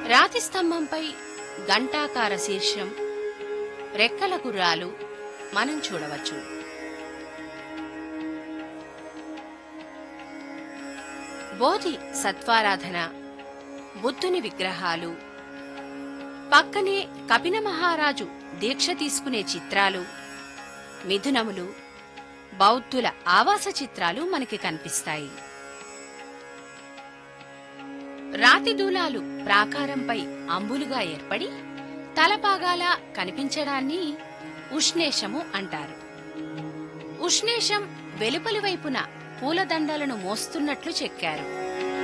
రాతి స్తంభంపై గంటాకార శీర్షం రెక్కల గుర్రాలు మనం చూడవచ్చు బోధి సత్వారాధన బుద్ధుని విగ్రహాలు పక్కనే కపిన మహారాజు దీక్ష తీసుకునే చిత్రాలు మిథునములు బౌద్ధుల ఆవాస చిత్రాలు మనకి కనిపిస్తాయి రాతి దూలాలు ప్రాకారంపై అంబులుగా ఏర్పడి తలపాగాల కనిపించడాన్ని ఉష్ణేషము అంటారు ఉష్ణేషం వెలుపలి వైపున పూలదండలను మోస్తున్నట్లు చెక్కారు